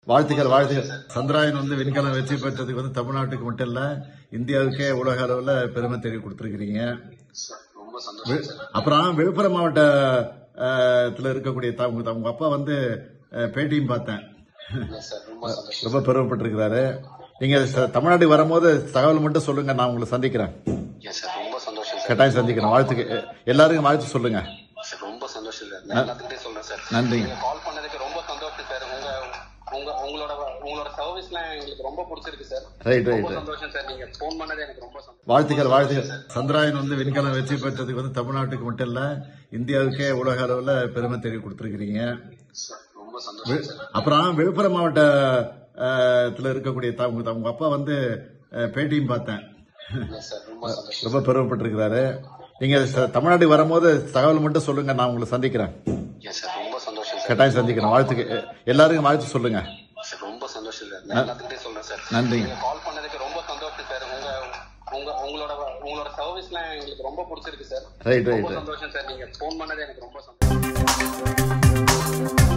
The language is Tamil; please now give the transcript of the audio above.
வாழ்த்துக்கள் வாழ்த்துக்கள் சந்திராயன் வந்து விண்கலம் வெற்றி பெற்றதுக்கு வந்து தமிழ்நாட்டுக்கு மட்டும் இல்ல இந்தியாவுக்கே உலக அளவுல பெருமை தேடி கொடுத்திருக்கிறீங்க சார் ரொம்ப சந்தோஷம் சார் அப்புறம் விழுப்புரம் மாவட்டத்துல இருக்கக்கூடிய த- உங்க உங்க அப்பா வந்து அஹ், பேட்டியும் பார்த்தேன் எஸ் சார் ரொம்ப சந்தோஷம் ரொம்ப பெருமைப்பட்டிருக்கிறாரு நீங்க ச- தமிழ்நாட்டுக்கு வரும்போது தகவல் மட்டும் சொல்லுங்க நான் உங்களை சந்திக்கிறேன் எஸ் சார் ரொம்ப சந்தோஷம் சார் கட்டாயம் சந்திக்கிறேன் வாழ்த்துக்கு எல்லாருக்கும் வாழ்த்து சொல்லுங்க சார் ரொம்ப சந்தோஷம் சார் நான் எல்லாத்துக்கிட்டே சொல்றேன் சார் நன்றிங்க நீங்க கால் பண்ணதுக்கு ரொம்ப சந்தோஷம் சார் உங்க உங்க உங்களோட உங்களோட சர்வீஸ்லாம் எங்களுக்கு ரொம்ப பிடிச்சிருக்கு சார் ரைட் ரொம்ப ரைட் சந்தோஷம் சார் நீங்க ஃபோன் பண்ணது எனக்கு ரொம்ப சந்தோஷம் வாழ்த்துக்கள் வாழ்த்துக்கள் சந்திராயன் வந்து விண்கலம் வெற்றி பெற்றதுக்கு வந்து தமிழ்நாட்டுக்கு மட்டும் இல்ல இந்தியாவுக்கே உலக அளவுல பெருமை தேடி கொடுத்திருக்கிறீங்க சார் ரொம்ப சந்தோஷம் சார் அப்புறம் விழுப்புரம் மாவட்டத்துல இருக்கக்கூடிய த- உங்க உங்க அப்பா வந்து அஹ், பேட்டியும் பார்த்தேன் எஸ் சார் ரொம்ப சந்தோஷம் ரொம்ப பெருமைப்பட்டிருக்கிறாரு நீங்க ச- தமிழ்நாட்டுக்கு வரும்போது தகவல் மட்டும் சொல்லுங்க நான் உங்களை சந்திக்கிறேன் எஸ் சார் ரொம்ப சந்தோஷம் சார் கட்டாயம் சந்திக்கிறேன் வாழ்த்துக்கு எல்லாருக்கும் வாழ்த்து சொல்லுங்க சார் ரொம்ப சந்தோஷம் சார் நான் எல்லாத்துக்கிட்டே சொல்றேன் சார் நன்றிங்க நீங்க கால் பண்ணதுக்கு ரொம்ப சந்தோஷம் சார் உங்க உங்க உங்களோட உங்களோட சர்வீஸ்லாம் எங்களுக்கு ரொம்ப பிடிச்சிருக்கு சார் ரைட் ரொம்ப ரைட் சந்தோஷம் சார் நீங்க ஃபோன் பண்ணது எனக்கு ரொம்ப சந்தோஷம்